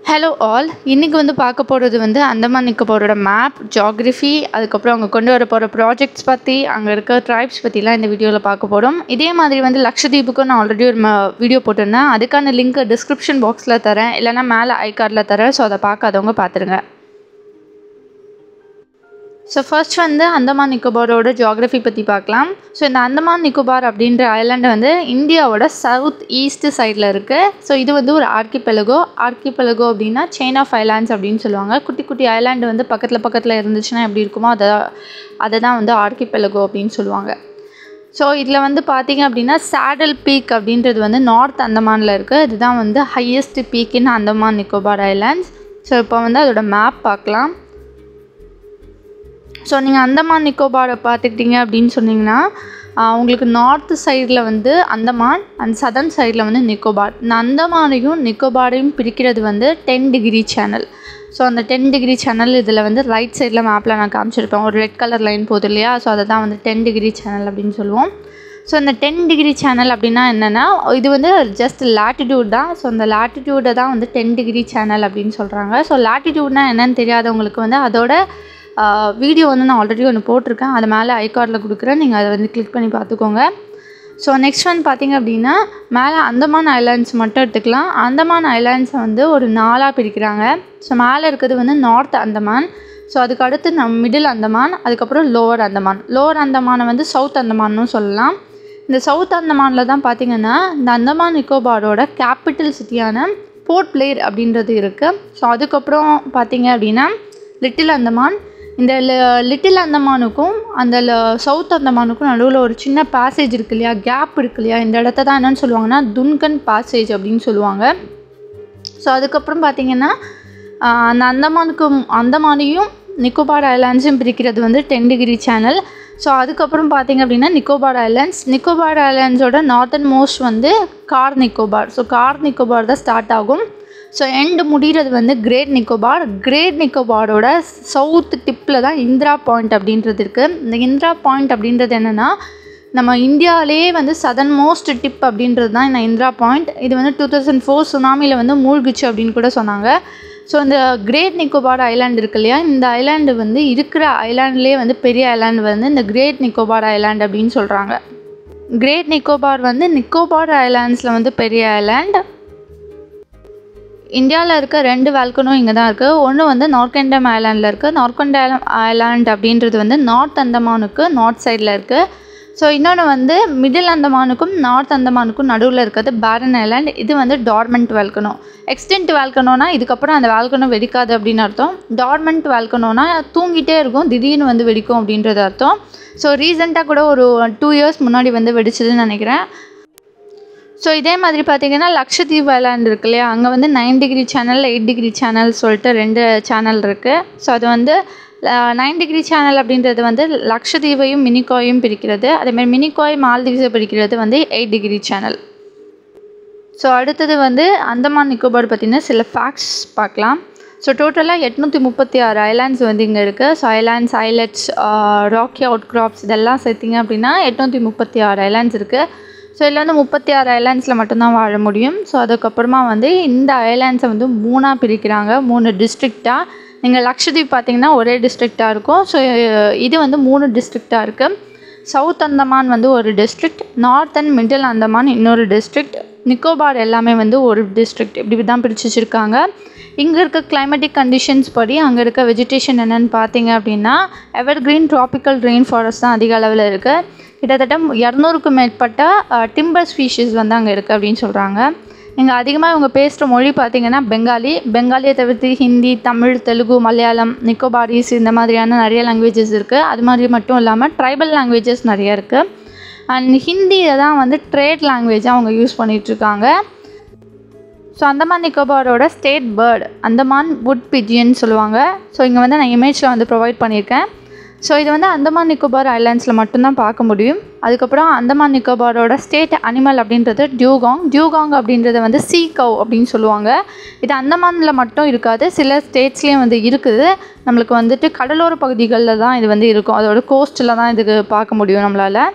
hello all இன்றைக்கி வந்து பார்க்க போகிறது வந்து அந்தமான் நிக்கோபாரோட மேப் ஜாகிரஃபி அதுக்கப்புறம் அவங்க கொண்டு வர போகிற ப்ராஜெக்ட்ஸ் பற்றி அங்கே இருக்க ட்ரைப்ஸ் பற்றிலாம் இந்த வீடியோவில் பார்க்க போகிறோம் இதே மாதிரி வந்து லக்ஷதீப்புக்கும் நான் ஆல்ரெடி ஒரு வீடியோ போட்டிருந்தேன் அதுக்கான லிங்க் டிஸ்கிரிப்ஷன் பாக்ஸில் தரேன் இல்லைனா மேலே ஐ கார்டில் தரேன் ஸோ அதை பார்க்காதவங்க பார்த்துருங்க ஸோ ஃபர்ஸ்ட் வந்து அந்தமான் நிக்கோபாரோட ஜியாகிரஃபி பற்றி பார்க்கலாம் ஸோ இந்த அந்தமான் நிக்கோபார் அப்படின்ற ஐலாண்டு வந்து இந்தியாவோட சவுத் ஈஸ்ட் சைடில் இருக்குது ஸோ இது வந்து ஒரு ஆர்கிபெலகோ ஆர்கிபெலகோ அப்படின்னா செயின் ஆஃப் ஐலாண்ட்ஸ் அப்படின்னு சொல்லுவாங்க குட்டி குட்டி ஐலாண்டு வந்து பக்கத்தில் பக்கத்தில் இருந்துச்சுன்னா எப்படி இருக்குமோ அதை அதை தான் வந்து ஆர்கிபெலகோ அப்படின்னு சொல்லுவாங்க ஸோ இதில் வந்து பார்த்தீங்க அப்படின்னா சேடல் பீக் அப்படின்றது வந்து நார்த் அந்தமானில் இருக்குது இதுதான் வந்து highest peak in Andaman Nicobar islands so இப்போ வந்து அதோட மேப் பார்க்கலாம் ஸோ நீங்கள் அந்தமான் நிக்கோபாரை பார்த்துக்கிட்டிங்க அப்படின்னு சொன்னிங்கன்னா உங்களுக்கு நார்த்து சைடில் வந்து அந்தமான் அண்ட் சதர்ன் சைடில் வந்து நிக்கோபார் இந்த அந்தமானையும் நிக்கோபாரையும் பிரிக்கிறது வந்து டென் டிகிரி சேனல் ஸோ அந்த டென் டிகிரி சேனல் இதில் வந்து ரைட் சைடில் மேப்பில் நான் காமிச்சிருப்பேன் ஒரு ரெட் கலர் லைன் போகுது இல்லையா ஸோ அதை தான் வந்து டென் டிகிரி சேனல் அப்படின்னு சொல்லுவோம் ஸோ இந்த டென் டிகிரி சேனல் அப்படின்னா என்னென்னா இது வந்து ஜஸ்ட் லாட்டிடியூட் தான் ஸோ அந்த லாட்டிடியூடை தான் வந்து டென் டிகிரி சேனல் அப்படின்னு சொல்கிறாங்க ஸோ லாட்டிடியூட்னா என்னன்னு தெரியாதவங்களுக்கு வந்து அதோட வீடியோ வந்து நான் ஆல்ரெடி ஒன்று போட்டிருக்கேன் அது மேலே ஐகார்டில் கொடுக்குறேன் நீங்கள் அதை வந்து கிளிக் பண்ணி பார்த்துக்கோங்க ஸோ நெக்ஸ்ட் வந்து பார்த்திங்க அப்படின்னா மேலே அந்தமான் ஐலாண்ட்ஸ் மட்டும் எடுத்துக்கலாம் அந்தமான் ஐலாண்ட்ஸை வந்து ஒரு நாலாக பிரிக்கிறாங்க ஸோ மேலே இருக்கிறது வந்து நார்த் அந்தமான் ஸோ அதுக்கு அடுத்து நம் மிடில் அந்தமான் அதுக்கப்புறம் லோவர் அந்தமான் லோவர் அந்தமானை வந்து சவுத் அந்தமான்னு சொல்லலாம் இந்த சவுத் அந்தமானில் தான் பார்த்திங்கன்னா இந்த அந்தமான் நிக்கோபாரோட கேபிட்டல் சிட்டியான போர்ட் பிளேயர் அப்படின்றது இருக்குது ஸோ அதுக்கப்புறம் பார்த்திங்க அப்படின்னா லிட்டில் அந்தமான் இந்த லிட்டில் அந்தமானுக்கும் அந்த சவுத் அந்தமானுக்கும் நடுவில் ஒரு சின்ன பேசேஜ் இருக்கு இல்லையா கேப் இருக்கு இல்லையா இந்த இடத்த தான் என்னென்னு சொல்லுவாங்கன்னா துன்கன் பேசேஜ் அப்படின்னு சொல்லுவாங்க ஸோ அதுக்கப்புறம் பார்த்திங்கன்னா அந்த அந்தமானுக்கும் அந்தமானையும் நிக்கோபார் ஐலாண்ட்ஸும் பிரிக்கிறது வந்து டென் டிகிரி சேனல் ஸோ அதுக்கப்புறம் பார்த்திங்க அப்படின்னா நிக்கோபார் ஐலாண்ட்ஸ் நிக்கோபார் ஐலாண்ட்ஸோட நார்த்தன் மோஸ்ட் வந்து கார் நிக்கோபார் ஸோ கார் நிக்கோபார் தான் ஸ்டார்ட் ஆகும் ஸோ எண்டு முடிகிறது வந்து கிரேட் நிக்கோபார் கிரேட் நிக்கோபாரோட சவுத் டிப்பில் தான் இந்திரா பாயிண்ட் அப்படின்றது இருக்குது இந்த இந்திரா பாயிண்ட் அப்படின்றது என்னென்னா நம்ம இந்தியாவிலே வந்து சதன் மோஸ்ட் டிப் அப்படின்றது தான் இந்த இந்திரா பாயிண்ட் இது வந்து டூ தௌசண்ட் ஃபோர் சுனாமியில் வந்து மூழ்கிச்சு அப்படின்னு கூட சொன்னாங்க ஸோ இந்த கிரேட் நிக்கோபார் ஐலாண்ட் இருக்கு இல்லையா இந்த ஐலாண்டு வந்து இருக்கிற ஐலாண்ட்லேயே வந்து பெரிய ஐலாண்டு வந்து இந்த கிரேட் நிக்கோபார் ஐலாண்ட் அப்படின்னு சொல்கிறாங்க கிரேட் நிக்கோபார் வந்து நிக்கோபார் ஐலாண்ட்ஸில் வந்து பெரிய ஐலாண்ட் இந்தியாவில் இருக்க ரெண்டு வேல்கனும் இங்கே தான் இருக்குது ஒன்று வந்து நார்கண்டம் ஐலாண்டில் இருக்குது நார்கண்டம் ஐலாண்ட் அப்படின்றது வந்து நார்த் அந்தமானுக்கு நார்த் சைடில் இருக்குது ஸோ இன்னொன்று வந்து மிடில் அந்தமானுக்கும் நார்த் அந்தமானுக்கும் நடுவில் இருக்கிறது பேரன் ஐலாண்ட் இது வந்து டார்மெண்ட் வேல்கனோ எக்ஸ்டென்ட் வேல்கனோனா இதுக்கப்புறம் அந்த வேல்கனோ வெடிக்காது அப்படின்னு அர்த்தம் டார்மெண்ட் வேல்கனோனா தூங்கிட்டே இருக்கும் திடீர்னு வந்து வெடிக்கும் அப்படின்றது அர்த்தம் ஸோ ரீசெண்டாக கூட ஒரு டூ இயர்ஸ் முன்னாடி வந்து வெடிச்சதுன்னு நினைக்கிறேன் ஸோ இதே மாதிரி பார்த்தீங்கன்னா லக்ஷதீப் ஐலாண்ட் இருக்கு இல்லையா அங்கே வந்து nine degree channel eight degree channel சொல்லிட்டு ரெண்டு சேனல் இருக்குது ஸோ அது வந்து நைன் டிகிரி சேனல் அப்படின்றது வந்து லக்ஷதீவையும் மினிகாயும் பிரிக்கிறது அதேமாதிரி மினிகாய் மால்தீவ்ஸை பிரிக்கிறது வந்து எயிட் டிகிரி சேனல் ஸோ அடுத்தது வந்து அந்தமான் நிக்கோபார் பற்றின சில ஃபேக்ட்ஸ் பார்க்கலாம் ஸோ டோட்டலாக எட்நூற்றி முப்பத்தி ஆறு ஐலாண்ட்ஸ் வந்து இங்கே இருக்குது so islands islets rocky outcrops இதெல்லாம் சேர்த்திங்க அப்படின்னா எட்நூற்றி முப்பத்தி ஆறு ஐலாண்ட்ஸ் இருக்குது ஸோ இதில் வந்து முப்பத்தி ஆறு ஐலாண்ட்ஸில் மட்டும்தான் வாழ முடியும் ஸோ அதுக்கப்புறமா வந்து இந்த ஐலாண்ட்ஸை வந்து மூணாக பிரிக்கிறாங்க மூணு டிஸ்ட்ரிக்டாக நீங்கள் லக்ஷதீப் பார்த்தீங்கன்னா ஒரே டிஸ்ட்ரிக்டாக இருக்கும் ஸோ இது வந்து மூணு டிஸ்ட்ரிக்டாக இருக்குது சவுத் அந்தமான் வந்து ஒரு district north and middle Andaman இன்னொரு டிஸ்ட்ரிக்ட் நிக்கோபார் எல்லாமே வந்து ஒரு டிஸ்ட்ரிக்ட் இப்படி தான் பிரித்து வச்சுருக்காங்க இங்கே இருக்க கிளைமேட்டிக் கண்டிஷன்ஸ் படி அங்கே இருக்க வெஜிடேஷன் என்னென்னு பார்த்தீங்க அப்படின்னா evergreen tropical rain forest தான் அதிக அளவில் இருக்குது கிட்டத்தட்ட இரநூறுக்கும் மேற்பட்ட டிம்பர் ஸ்பீஷிஸ் வந்து அங்கே இருக்குது அப்படின்னு சொல்கிறாங்க இங்கே அதிகமாக இவங்க பேசுகிற மொழி பார்த்திங்கன்னா பெங்காலி பெங்காலியை தவிர்த்து ஹிந்தி தமிழ் தெலுங்கு மலையாளம் நிக்கோபாரிஸ் இந்த மாதிரியான நிறைய லாங்குவேஜஸ் இருக்குது அது மாதிரி மட்டும் இல்லாமல் ட்ரைபல் லாங்குவேஜஸ் நிறைய இருக்குது அண்ட் ஹிந்தியை தான் வந்து ட்ரேட் லாங்குவேஜாக அவங்க யூஸ் பண்ணிகிட்ருக்காங்க ஸோ அந்தமான் நிக்கோபாரோட state bird Andaman wood pigeon சொல்லுவாங்க ஸோ இங்கே வந்து நான் இமேஜில் வந்து ப்ரொவைட் பண்ணியிருக்கேன் ஸோ இது வந்து அந்தமான் நிக்கோபார் ஐலாண்ட்ஸில் மட்டும்தான் பார்க்க முடியும் அதுக்கப்புறம் அந்தமான் நிக்கோபாரோட ஸ்டேட் அனிமல் அப்படின்றது டியூகாங் டியூகாங் அப்படின்றத வந்து சீ கவ் அப்படின்னு சொல்லுவாங்க இது அந்தமானில் மட்டும் இருக்காது சில ஸ்டேட்ஸ்லேயும் வந்து இருக்குது நம்மளுக்கு வந்துட்டு கடலோர பகுதிகளில் தான் இது வந்து இருக்கும் அதோட கோஸ்ட்டில் தான் இதுக்கு பார்க்க முடியும் நம்மளால்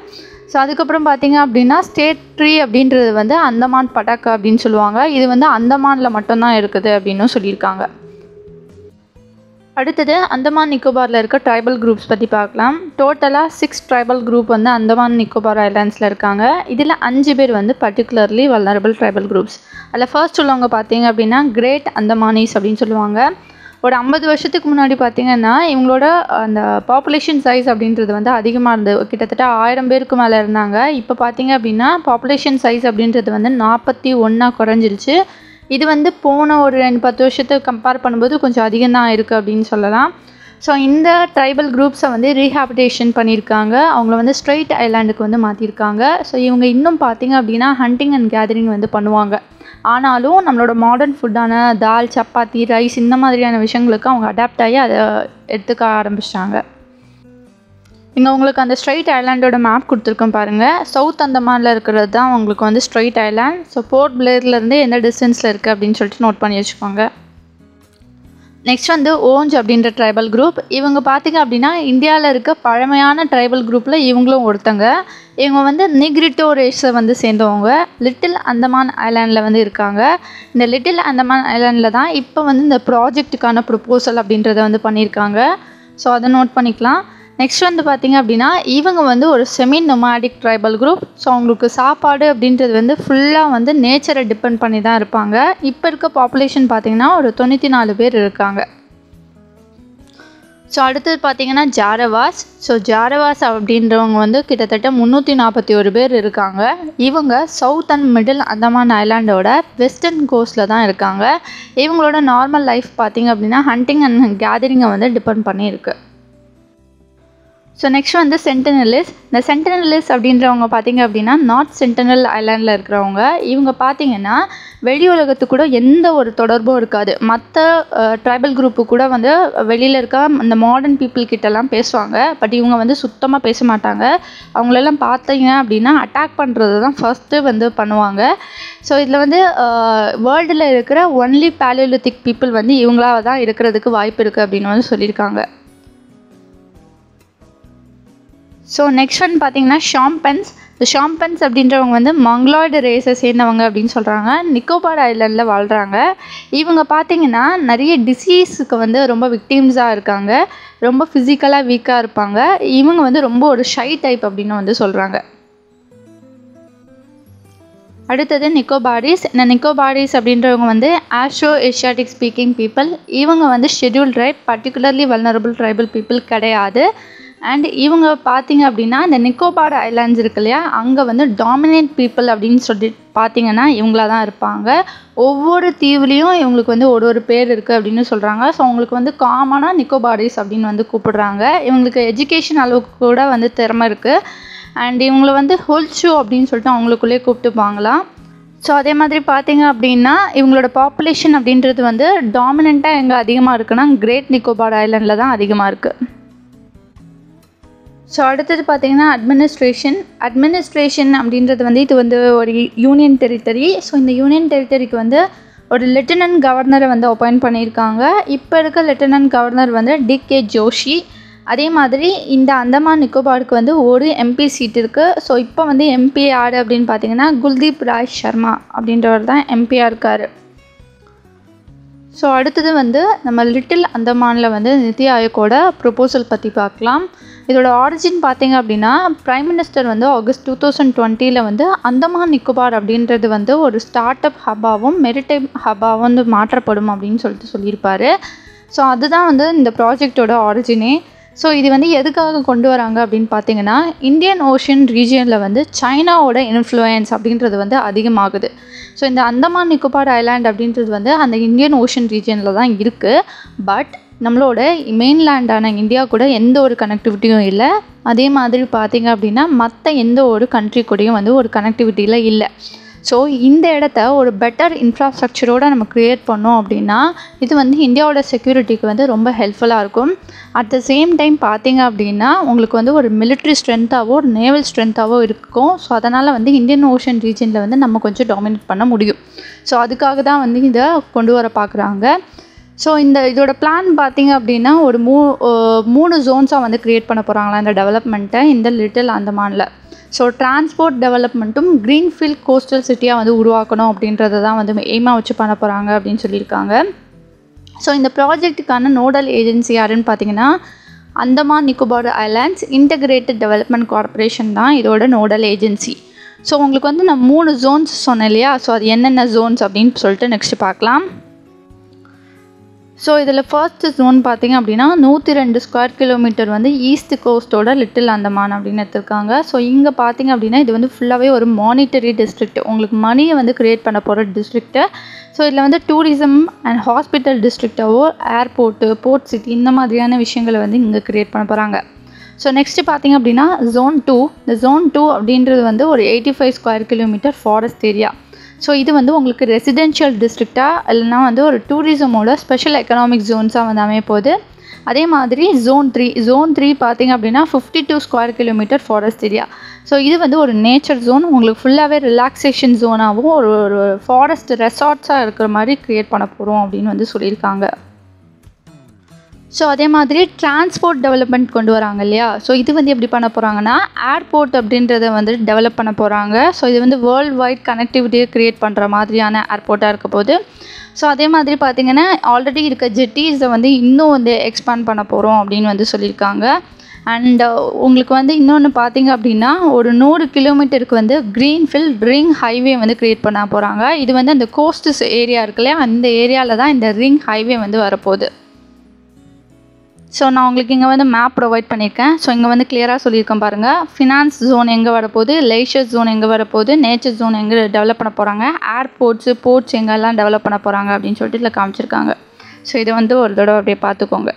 ஸோ அதுக்கப்புறம் பார்த்தீங்க அப்படின்னா ஸ்டேட் ட்ரீ அப்படின்றது வந்து அந்தமான் பட்டாக்கா அப்படின்னு சொல்லுவாங்க இது வந்து அந்தமானில் மட்டும்தான் இருக்குது அப்படின்னும் சொல்லியிருக்காங்க அடுத்தது அந்தமான் நிக்கோபாரில் இருக்க ட்ரைபல் குரூப்ஸ் பற்றி பார்க்கலாம் டோட்டலாக சிக்ஸ் ட்ரைபல் குரூப் வந்து அந்தமான் நிக்கோபார் ஐலாண்ட்ஸில் இருக்காங்க இதில் அஞ்சு பேர் வந்து பர்டிகுலர்லி வல்லரபிள் ட்ரைபல் குரூப்ஸ் அதில் ஃபர்ஸ்ட் உள்ளவங்க பார்த்தீங்க அப்படின்னா கிரேட் அந்தமானிஸ் அப்படின்னு சொல்லுவாங்க ஒரு ஐம்பது வருஷத்துக்கு முன்னாடி பார்த்தீங்கன்னா இவங்களோட அந்த பாப்புலேஷன் சைஸ் அப்படின்றது வந்து அதிகமாக இருந்தது கிட்டத்தட்ட ஆயிரம் பேருக்கு மேலே இருந்தாங்க இப்போ பார்த்தீங்க அப்படின்னா பாப்புலேஷன் சைஸ் அப்படின்றது வந்து நாற்பத்தி ஒன்றா குறைஞ்சிருச்சு இது வந்து போன ஒரு ரெண்டு பத்து வருஷத்தை கம்பேர் பண்ணும்போது கொஞ்சம் அதிகம் தான் இருக்குது அப்படின்னு சொல்லலாம் ஸோ இந்த ட்ரைபல் குரூப்ஸை வந்து ரீஹாபிடேஷன் பண்ணியிருக்காங்க அவங்கள வந்து ஸ்ட்ரெயிட் ஐலாண்டுக்கு வந்து மாற்றிருக்காங்க ஸோ இவங்க இன்னும் பார்த்தீங்க அப்படின்னா ஹண்டிங் அண்ட் கேதரிங் வந்து பண்ணுவாங்க ஆனாலும் நம்மளோட மாடர்ன் ஃபுட்டான தால் சப்பாத்தி ரைஸ் இந்த மாதிரியான விஷயங்களுக்கு அவங்க அடாப்ட் ஆகி அதை எடுத்துக்க ஆரம்பிச்சிட்டாங்க இங்கே உங்களுக்கு அந்த ஸ்ட்ரைட் ஐலாண்டோட மேப் கொடுத்துருக்கோம் பாருங்கள் சவுத் அந்தமானில் இருக்கிறது தான் உங்களுக்கு வந்து ஸ்ட்ரைட் ஐலாண்ட் ஸோ போர்ட் பிளேர்லேருந்து எந்த டிஸ்டன்ஸில் இருக்குது அப்படின்னு சொல்லிட்டு நோட் பண்ணி வச்சுக்கோங்க நெக்ஸ்ட் வந்து ஓஞ்ச் அப்படின்ற ட்ரைபல் குரூப் இவங்க பார்த்திங்க அப்படின்னா இந்தியாவில் இருக்க பழமையான ட்ரைபல் குரூப்பில் இவங்களும் ஒருத்தங்க இவங்க வந்து நிக்ரிட்டோ ரேஸை வந்து சேர்ந்தவங்க லிட்டில் அந்தமான் ஐலாண்டில் வந்து இருக்காங்க இந்த லிட்டில் அந்தமான் ஐலாண்டில் தான் இப்போ வந்து இந்த ப்ராஜெக்ட்டுக்கான ப்ரொப்போசல் அப்படின்றத வந்து பண்ணியிருக்காங்க ஸோ அதை நோட் பண்ணிக்கலாம் நெக்ஸ்ட் வந்து பார்த்திங்க அப்படின்னா இவங்க வந்து ஒரு semi nomadic tribal group so அவங்களுக்கு சாப்பாடு அப்படின்றது வந்து ஃபுல்லாக வந்து நேச்சரை டிபெண்ட் பண்ணி தான் இருப்பாங்க இப்போ இருக்க பாப்புலேஷன் பார்த்திங்கன்னா ஒரு தொண்ணூற்றி நாலு பேர் இருக்காங்க ஸோ அடுத்தது பார்த்தீங்கன்னா ஜாரவாஸ் ஸோ ஜாரவாஸ் அப்படின்றவங்க வந்து கிட்டத்தட்ட முந்நூற்றி நாற்பத்தி ஒரு பேர் இருக்காங்க இவங்க சவுத் அண்ட் மிடில் அந்தமான் ஐலாண்டோட வெஸ்டர்ன் கோஸ்டில் தான் இருக்காங்க இவங்களோட நார்மல் லைஃப் பார்த்திங்க அப்படின்னா ஹண்டிங் அண்ட் கேதரிங்கை வந்து டிபெண்ட் பண்ணியிருக்கு ஸோ நெக்ஸ்ட் வந்து சென்டனலிஸ் இந்த சென்டனலிஸ் அப்படின்றவங்க பார்த்தீங்க அப்படின்னா நார்த் சென்டனல் ஐலாண்டில் இருக்கிறவங்க இவங்க பார்த்தீங்கன்னா வெளி உலகத்துக்கு கூட எந்த ஒரு தொடர்பும் இருக்காது மற்ற ட்ரைபல் குரூப்பு கூட வந்து வெளியில் இருக்க அந்த மாடர்ன் பீப்புள் கிட்டலாம் பேசுவாங்க பட் இவங்க வந்து சுத்தமாக பேச மாட்டாங்க அவங்களெல்லாம் பார்த்தீங்க அப்படின்னா அட்டாக் பண்ணுறது தான் ஃபஸ்ட்டு வந்து பண்ணுவாங்க ஸோ இதில் வந்து வேர்ல்டில் இருக்கிற ஒன்லி பேலியோலித்திக் பீப்புள் வந்து இவங்களாக தான் இருக்கிறதுக்கு வாய்ப்பு இருக்குது அப்படின்னு வந்து சொல்லியிருக்காங்க ஸோ நெக்ஸ்ட் ஒன் பார்த்தீங்கன்னா ஷாம்பன்ஸ் இந்த ஷாம்பன்ஸ் அப்படின்றவங்க வந்து மங்களாய்டு ரேஸை சேர்ந்தவங்க அப்படின்னு சொல்கிறாங்க நிக்கோபார் ஐலண்டில் வாழ்கிறாங்க இவங்க பார்த்தீங்கன்னா நிறைய டிசீஸுக்கு வந்து ரொம்ப விக்டிம்ஸாக இருக்காங்க ரொம்ப ஃபிசிக்கலாக வீக்காக இருப்பாங்க இவங்க வந்து ரொம்ப ஒரு ஷை டைப் அப்படின்னு வந்து சொல்கிறாங்க அடுத்தது நிக்கோபாரிஸ் இந்த நிக்கோபாரிஸ் அப்படின்றவங்க வந்து ஆஷோ ஏஷியாட்டிக் ஸ்பீக்கிங் பீப்புள் இவங்க வந்து schedule tribe particularly vulnerable tribal people கிடையாது அண்ட் இவங்க பார்த்தீங்க அப்படின்னா இந்த நிக்கோபார் ஐலாண்ட்ஸ் இருக்கு இல்லையா அங்கே வந்து டாமினேட் பீப்புள் அப்படின்னு சொல்லி பார்த்தீங்கன்னா இவங்களா தான் இருப்பாங்க ஒவ்வொரு தீவுலேயும் இவங்களுக்கு வந்து ஒரு ஒரு பேர் இருக்குது அப்படின்னு சொல்கிறாங்க ஸோ அவங்களுக்கு வந்து காமனாக நிக்கோபாரிஸ் அப்படின்னு வந்து கூப்பிடுறாங்க இவங்களுக்கு எஜுகேஷன் அளவுக்கு கூட வந்து திறமை இருக்குது அண்ட் இவங்களை வந்து ஹோல்ஷூ அப்படின்னு சொல்லிட்டு அவங்களுக்குள்ளேயே கூப்பிட்டுப்பாங்களாம் ஸோ அதே மாதிரி பார்த்தீங்க அப்படின்னா இவங்களோட பாப்புலேஷன் அப்படின்றது வந்து டாமினண்ட்டாக எங்கே அதிகமாக இருக்குன்னா கிரேட் நிக்கோபார் ஐலாண்டில் தான் அதிகமாக இருக்குது ஸோ அடுத்தது பார்த்தீங்கன்னா அட்மினிஸ்ட்ரேஷன் அட்மினிஸ்ட்ரேஷன் அப்படின்றது வந்து இது வந்து ஒரு யூனியன் டெரிட்டரி ஸோ இந்த யூனியன் டெரிட்டரிக்கு வந்து ஒரு லெப்டினன்ட் கவர்னரை வந்து அப்பாயிண்ட் பண்ணியிருக்காங்க இப்போ இருக்க லெப்டினன்ட் கவர்னர் வந்து டி கே ஜோஷி அதே மாதிரி இந்த அந்தமான் நிக்கோபாருக்கு வந்து ஒரு எம்பி சீட் இருக்குது ஸோ இப்போ வந்து எம்பி யார் அப்படின்னு பார்த்தீங்கன்னா குல்தீப் ராய் சர்மா அப்படின்றவர் தான் எம்பியாக இருக்கார் ஸோ அடுத்தது வந்து நம்ம லிட்டில் அந்தமானில் வந்து நித்தி ஆயோக்கோட ப்ரொப்போசல் பற்றி பார்க்கலாம் இதோட ஆரிஜின் பார்த்தீங்க அப்படின்னா ப்ரைம் மினிஸ்டர் வந்து ஆகஸ்ட் டூ தௌசண்ட் டுவெண்ட்டியில் வந்து அந்தமான் நிக்கோபார் அப்படின்றது வந்து ஒரு ஸ்டார்ட் அப் ஹப்பாகவும் மெரிடைம் ஹப்பாகவும் வந்து மாற்றப்படும் அப்படின்னு சொல்லிட்டு சொல்லியிருப்பாரு ஸோ அதுதான் வந்து இந்த ப்ராஜெக்டோட ஆரிஜினே ஸோ இது வந்து எதுக்காக கொண்டு வராங்க அப்படின்னு பார்த்தீங்கன்னா இந்தியன் ஓஷன் ரீஜியனில் வந்து சைனாவோட இன்ஃப்ளூயன்ஸ் அப்படின்றது வந்து அதிகமாகுது ஸோ இந்த அந்தமான் நிக்கோபார் ஐலாண்ட் அப்படின்றது வந்து அந்த இந்தியன் ஓஷன் ரீஜியனில் தான் இருக்குது பட் நம்மளோட மெயின்லேண்டான இந்தியா கூட எந்த ஒரு கனெக்டிவிட்டியும் இல்லை அதே மாதிரி பார்த்தீங்க அப்படின்னா மற்ற எந்த ஒரு கண்ட்ரி கூடயும் வந்து ஒரு கனெக்டிவிட்டியில் இல்லை ஸோ இந்த இடத்த ஒரு பெட்டர் இன்ஃப்ராஸ்ட்ரக்சரோடு நம்ம க்ரியேட் பண்ணோம் அப்படின்னா இது வந்து இந்தியாவோட செக்யூரிட்டிக்கு வந்து ரொம்ப ஹெல்ப்ஃபுல்லாக இருக்கும் அட் த சேம் டைம் பார்த்தீங்க அப்படின்னா உங்களுக்கு வந்து ஒரு மிலிட்ரி ஸ்ட்ரென்த்தாவோ ஒரு நேவல் ஸ்ட்ரென்த்தாவோ இருக்கும் ஸோ அதனால் வந்து இந்தியன் ஓஷன் ரீஜனில் வந்து நம்ம கொஞ்சம் டாமினேட் பண்ண முடியும் ஸோ அதுக்காக தான் வந்து இதை கொண்டு வர பார்க்குறாங்க ஸோ இந்த இதோட பிளான் பார்த்தீங்க அப்படின்னா ஒரு மூ மூணு ஜோன்ஸாக வந்து க்ரியேட் பண்ண போகிறாங்களா இந்த டெவலப்மெண்ட்டை இந்த லிட்டில் அந்தமானில் ஸோ டிரான்ஸ்போர்ட் டெவலப்மெண்ட்டும் க்ரீன்ஃபீல்ட் கோஸ்டல் சிட்டியாக வந்து உருவாக்கணும் அப்படின்றத தான் வந்து எய்மாக வச்சு பண்ண போகிறாங்க அப்படின்னு சொல்லியிருக்காங்க ஸோ இந்த ப்ராஜெக்ட்டுக்கான நோடல் ஏஜென்சி யாருன்னு பார்த்தீங்கன்னா Andaman Nicobar islands integrated development corporation தான் இதோட நோடல் ஏஜென்சி ஸோ உங்களுக்கு வந்து நான் மூணு ஜோன்ஸ் சொன்னேன் இல்லையா ஸோ அது என்னென்ன ஜோன்ஸ் அப்படின்னு சொல்லிட்டு நெக்ஸ்ட் பார்க்கலாம் ஸோ இதில் ஃபர்ஸ்ட் ஜோன் பார்த்தீங்க அப்படின்னா நூற்றி ரெண்டு ஸ்கொயர் கிலோமீட்டர் வந்து ஈஸ்ட் கோஸ்ட்டோட லிட்டில் அந்தமான் அப்படின்னு எடுத்திருக்காங்க ஸோ இங்கே பார்த்தீங்க அப்படின்னா இது வந்து ஃபுல்லாகவே ஒரு மானிட்டரி டிஸ்ட்ரிக்ட் உங்களுக்கு மணியை வந்து க்ரியேட் பண்ண போகிற டிஸ்ட்ரிக்ட்டு ஸோ இதில் வந்து டூரிசம் அண்ட் ஹாஸ்பிட்டல் டிஸ்ட்ரிக்டாவோ ஏர்போர்ட்டு போர்ட் சிட்டி இந்த மாதிரியான விஷயங்களை வந்து இங்கே க்ரியேட் பண்ண போகிறாங்க ஸோ நெக்ஸ்ட்டு பார்த்தீங்க அப்படின்னா ஜோன் டூ இந்த ஜோன் டூ அப்படின்றது வந்து ஒரு eighty five square kilometre forest area so இது வந்து உங்களுக்கு ரெசிடென்ஷியல் டிஸ்ட்ரிக்டாக இல்லைனா வந்து ஒரு டூரிசமோட ஸ்பெஷல் எக்கனாமிக் ஜோன்ஸாக வந்து அமைய போகுது அதே மாதிரி ஜோன் த்ரீ ஜோன் த்ரீ பார்த்தீங்க அப்படின்னா fifty two square kilometre forest area so இது வந்து ஒரு நேச்சர் ஜோன் உங்களுக்கு ஃபுல்லாகவே ரிலாக்ஸேஷன் ஜோனாகவும் ஒரு ஒரு ஃபாரஸ்ட் ரெசார்ட்ஸாக இருக்கிற மாதிரி க்ரியேட் பண்ண போகிறோம் அப்படின்னு வந்து சொல்லியிருக்காங்க ஸோ அதே மாதிரி டிரான்ஸ்போர்ட் டெவலப்மெண்ட் கொண்டு வராங்க இல்லையா ஸோ இது வந்து எப்படி பண்ண போகிறாங்கன்னா ஏர்போர்ட் அப்படின்றத வந்து டெவலப் பண்ண போகிறாங்க ஸோ இது வந்து வேர்ல்டு வைட் கனெக்டிவிட்டியை க்ரியேட் பண்ணுற மாதிரியான ஏர்போர்ட்டாக இருக்க போது ஸோ அதே மாதிரி பார்த்திங்கன்னா ஆல்ரெடி இருக்க ஜெட்டிஸை வந்து இன்னும் வந்து எக்ஸ்பேண்ட் பண்ண போகிறோம் அப்படின்னு வந்து சொல்லியிருக்காங்க அண்ட் உங்களுக்கு வந்து இன்னொன்று பார்த்தீங்க அப்படின்னா ஒரு நூறு கிலோமீட்டருக்கு வந்து க்ரீன்ஃபீல்ட் ரிங் ஹைவே வந்து க்ரியேட் பண்ண போகிறாங்க இது வந்து அந்த கோஸ்டஸ் ஏரியா இருக்கு இல்லையா அந்த ஏரியாவில் தான் இந்த ரிங் ஹைவே வந்து வரப்போகுது ஸோ நான் உங்களுக்கு இங்கே வந்து மேப் ப்ரொவைட் பண்ணியிருக்கேன் ஸோ இங்கே வந்து கிளியராக சொல்லியிருக்கேன் பாருங்கள் ஃபினான்ஸ் ஜோன் எங்கே வரப்போகுது லேஷர் ஜோன் எங்கே வரப்போகுது நேச்சர் ஜோன் எங்கே டெவலப் பண்ண போகிறாங்க ஏர்போர்ட்ஸு போர்ட்ஸ் எங்கெல்லாம் டெவலப் பண்ண போகிறாங்க அப்படின்னு சொல்லிட்டு இதில் காமிச்சிருக்காங்க ஸோ இது வந்து ஒரு தடவை அப்படியே பார்த்துக்கோங்க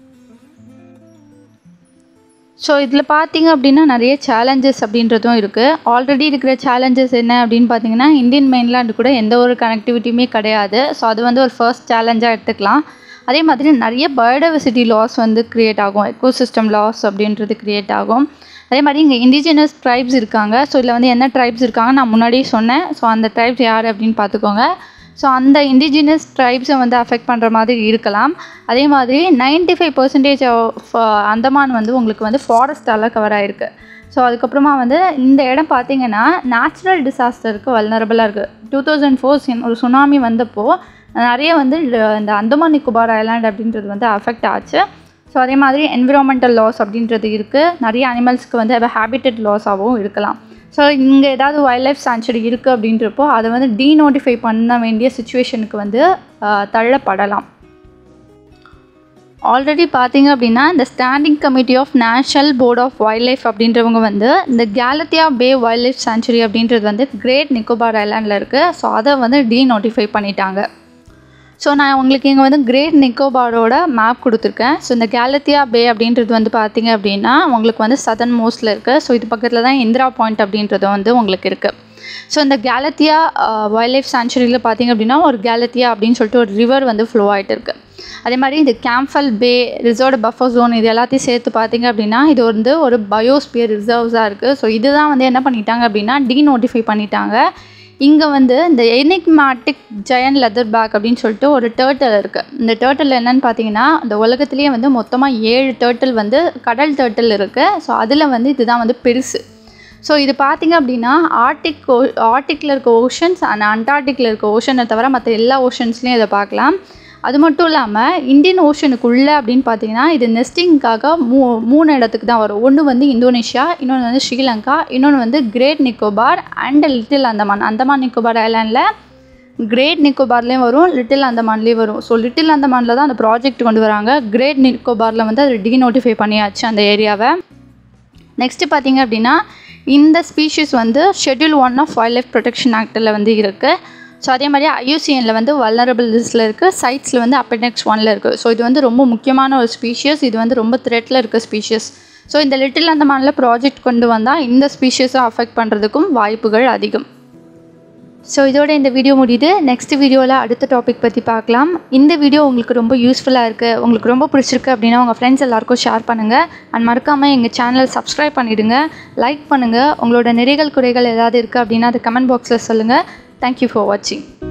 ஸோ இதில் பார்த்தீங்க அப்படின்னா நிறைய சேலஞ்சஸ் அப்படின்றதும் இருக்குது ஆல்ரெடி இருக்கிற சேலஞ்சஸ் என்ன அப்படின்னு பார்த்தீங்கன்னா இந்தியன் மெயின்லேண்டு கூட எந்த ஒரு கனெக்டிவிட்டியுமே கிடையாது ஸோ அது வந்து ஒரு ஃபர்ஸ்ட் சேலஞ்சாக எடுத்துக்கலாம் அதே மாதிரி நிறைய பயோடைவர்சிட்டி லாஸ் வந்து க்ரியேட் ஆகும் எக்கோசிஸ்டம் லாஸ் அப்படின்றது க்ரியேட் ஆகும் அதே மாதிரி இங்கே இண்டிஜினஸ் ட்ரைப்ஸ் இருக்காங்க ஸோ இதில் வந்து என்ன ட்ரைப்ஸ் இருக்காங்க நான் முன்னாடியே சொன்னேன் ஸோ அந்த ட்ரைப்ஸ் யார் அப்படின்னு பார்த்துக்கோங்க ஸோ அந்த இண்டிஜினஸ் ட்ரைப்ஸை வந்து அஃபெக்ட் பண்ணுற மாதிரி இருக்கலாம் அதே மாதிரி ninety five percentage of Andaman வந்து உங்களுக்கு வந்து ஃபாரஸ்டால் கவர் ஆகிருக்கு ஸோ அதுக்கப்புறமா வந்து இந்த இடம் பார்த்தீங்கன்னா நேச்சுரல் டிசாஸ்டருக்கு வல்னரபுளாக இருக்குது டூ தௌசண்ட் ஃபோர் ஒரு சுனாமி வந்தப்போ நிறைய வந்து இந்த அந்தமான் நிக்கோபார் ஐலாண்ட் அப்படின்றது வந்து அஃபெக்ட் ஆச்சு ஸோ அதே மாதிரி என்விரான்மெண்டல் லாஸ் அப்படின்றது இருக்குது நிறைய அனிமல்ஸ்க்கு வந்து ஹேபிட்டட் லாஸாகவும் இருக்கலாம் ஸோ இங்கே ஏதாவது வைல்ட் லைஃப் சாங்சுரி இருக்குது அப்படின்றப்போ அதை வந்து டீநோட்டிஃபை பண்ண வேண்டிய சுச்சுவேஷனுக்கு வந்து தள்ளப்படலாம் ஆல்ரெடி பார்த்தீங்க அப்படின்னா இந்த standing committee of national board of wildlife அப்படின்றவங்க வந்து இந்த Galathea Bay wildlife sanctuary அப்படின்றது வந்து கிரேட் நிக்கோபார் ஐலாண்டில் இருக்குது ஸோ அதை வந்து டீநோட்டிஃபை பண்ணிட்டாங்க ஸோ நான் உங்களுக்கு இங்கே வந்து கிரேட் நிக்கோபாரோட மேப் கொடுத்துருக்கேன் ஸோ இந்த கேலத்தியா பே அப்படின்றது வந்து பார்த்தீங்க அப்படின்னா உங்களுக்கு வந்து சதன் மோஸ்டில் இருக்குது ஸோ இது பக்கத்தில் தான் இந்திரா பாயிண்ட் அப்படின்றது வந்து உங்களுக்கு இருக்குது ஸோ இந்த கேலத்தியா வைல்ட் லைஃப் சாங்சுரியில் பார்த்தீங்க அப்படின்னா ஒரு கேலத்தியா அப்படின்னு சொல்லிட்டு ஒரு ரிவர் வந்து ஃப்ளோ ஆகிட்டு இருக்குது அதே மாதிரி இந்த Campbell Bay reserved buffer zone இது எல்லாத்தையும் சேர்த்து பார்த்தீங்க அப்படின்னா இது வந்து ஒரு பயோஸ்பியர் ரிசர்வ்ஸாக இருக்குது ஸோ இதுதான் வந்து என்ன பண்ணிட்டாங்க அப்படின்னா டீநோட்டிஃபை பண்ணிட்டாங்க இங்கே வந்து இந்த எனிக்மேட்டிக் ஜெயன் லெதர் பேக் அப்படின்னு சொல்லிட்டு ஒரு டேர்ட்டில் இருக்குது இந்த டேர்ட்டில் என்னென்னு பார்த்தீங்கன்னா இந்த உலகத்துலேயே வந்து மொத்தமாக ஏழு டேர்ட்டில் வந்து கடல் டேர்ட்டில் இருக்குது ஸோ அதில் வந்து இதுதான் வந்து பெருசு ஸோ இது பார்த்திங்க அப்படின்னா ஆர்டிக் ஓ ஆர்டிக்கில் இருக்க ஓஷன்ஸ் அண்ட் அண்டார்டிக்கில் இருக்க ஓஷனை தவிர மற்ற எல்லா ஓஷன்ஸ்லேயும் இதை பார்க்கலாம் அது மட்டும் இல்லாமல் இந்தியன் ஓஷனுக்குள்ளே அப்படின்னு பார்த்தீங்கன்னா இது நெஸ்டிங்காக மூ மூணு இடத்துக்கு தான் வரும் ஒன்று வந்து இந்தோனேஷியா இன்னொன்று வந்து ஸ்ரீலங்கா இன்னொன்று வந்து கிரேட் நிக்கோபார் அண்ட் லிட்டில் அந்தமான் அந்தமான் நிக்கோபார் ஐலாண்டில் கிரேட் நிக்கோபார்லேயும் வரும் லிட்டில் அந்தமான்லேயும் வரும் ஸோ லிட்டில் அந்தமானில் தான் அந்த ப்ராஜெக்ட் கொண்டு வராங்க கிரேட் நிக்கோபாரில் வந்து அது டீநோட்டிஃபை பண்ணியாச்சு அந்த ஏரியாவை நெக்ஸ்ட்டு பார்த்தீங்க அப்படின்னா இந்த ஸ்பீஷிஸ் வந்து schedule one of wildlife protection ஆக்டில் வந்து இருக்குது ஸோ அதே மாதிரி ஐயூசிஎனில் வந்து வல்னரபிள் லிஸ்ட்டில் இருக்குது சைட்ஸில் வந்து அப்பெண்டெக்ஸ் ஒனில் இருக்குது ஸோ இது வந்து ரொம்ப முக்கியமான ஒரு ஸ்பீஷியஸ் இது வந்து ரொம்ப த்ரெட்டில் இருக்க ஸ்பீஷியஸ் ஸோ இந்த லிட்டில் அந்தமானில் ப்ராஜெக்ட் கொண்டு வந்தால் இந்த ஸ்பீஷியஸை அஃபெக்ட் பண்ணுறதுக்கும் வாய்ப்புகள் அதிகம் ஸோ இதோட இந்த வீடியோ முடியுது நெக்ஸ்ட் வீடியோவில் அடுத்த டாபிக் பற்றி பார்க்கலாம் இந்த வீடியோ உங்களுக்கு ரொம்ப யூஸ்ஃபுல்லாக இருக்குது உங்களுக்கு ரொம்ப பிடிச்சிருக்கு அப்படின்னா உங்கள் ஃப்ரெண்ட்ஸ் எல்லாருக்கும் ஷேர் பண்ணுங்கள் அண்ட் மறக்காமல் எங்கள் சேனல் சப்ஸ்கிரைப் பண்ணிவிடுங்க லைக் பண்ணுங்கள் உங்களோட நிறைகள் குறைகள் ஏதாவது இருக்குது அப்படின்னா அது கமெண்ட் பாக்ஸில் சொல்லுங்கள் தேங்க்யூ ஃபார் வாட்சிங்